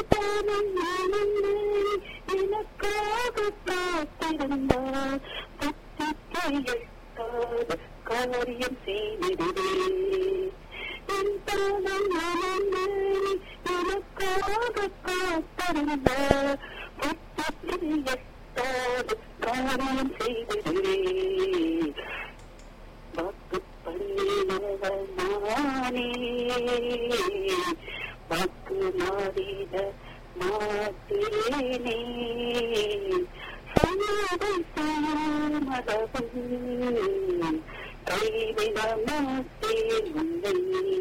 தானும் நானுமே எனக்காக காத்திருந்தார் பத்திரிகை எட்டாத காரியம் செய்திடுவே என் தானும் நானுமே எனக்காக காத்திருந்தார் பத்திரிகை எட்டாத காரியம் செய்திடுவே வாக்கு பண்ணினவள் நானே வாக்கு மாறிட மாட்டேனே சொன்னதை செய்யாமதவன் கைவிட மாட்டேன் உன்னை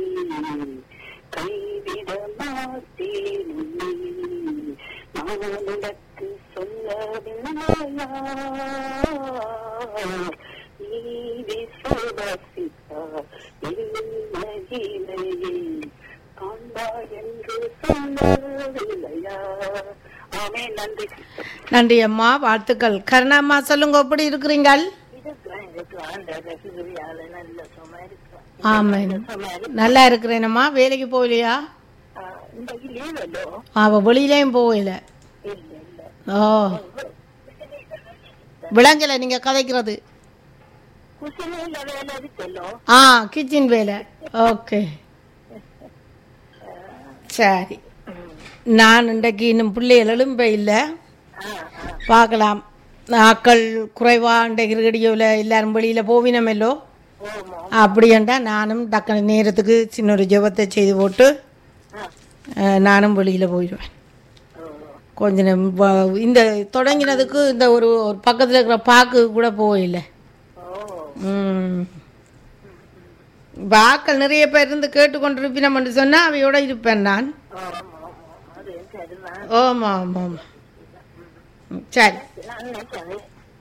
கைவிட மாட்டேன் உன்னை நான் உனக்கு சொல்லவில்லையா நீ விசுவாசித்தார் மகிமையை காண்பாய் என்று சொல்லவில்லையா ஆமே நன்றி நன்றி அம்மா வாழ்த்துக்கள் கருணாம்மா சொல்லுங்க எப்படி இருக்கிறீங்கள் இதுதான் எனக்கு ஆண்ட ரசிகரியால நல்ல சும்மா இருக்கிறேன் ஆமாம் சும்மா நல்லா இருக்கிறேனம்மா வேலைக்கு போகலையா இந்த லீவலோ அவள் வெளியிலையும் போகல இல்ல இல்ல ஓ விளங்கலை நீங்கள் கதைக்கிறது குசிலையில வேலை இருக்கല്ലോ ஆ கிச்சன் வேலை ஓகே சரி நான் இன்றைக்கு இன்னும் பிள்ளைகள் எழும்ப இல்லை ஆ ஆ பார்க்கலாம் ஆக்கள் குறைவா இன்றைக்கு ரேடியோவில் எல்லாரும் வெளியில் போவினமெல்லோ ஓமோ அப்படின்ட்டா நானும் டக்குனு நேரத்துக்கு சின்ன ஒரு ஜெபத்தை செய்து போட்டு ஆ அஹ், நானும் வெளியில் போயிடுவேன் ஓ கொஞ்ச நேரம் வ- இந்த தொடங்கினதுக்கு இந்த ஒரு ஒரு பக்கத்தில் இருக்கிற பாக்கு கூட போகல ஓ ம் இப்ப ஆக்கள் நிறைய பேர் இருந்து கேட்டுக்கொண்டிருப்பினோம்னு சொன்னால் அவையோட இருப்பேன் நான் ஆமா ஆமா அது சரிதான் ஆமாம் ஆமாம் ஆமாம் ம், சரி நான் நினைச்சேன்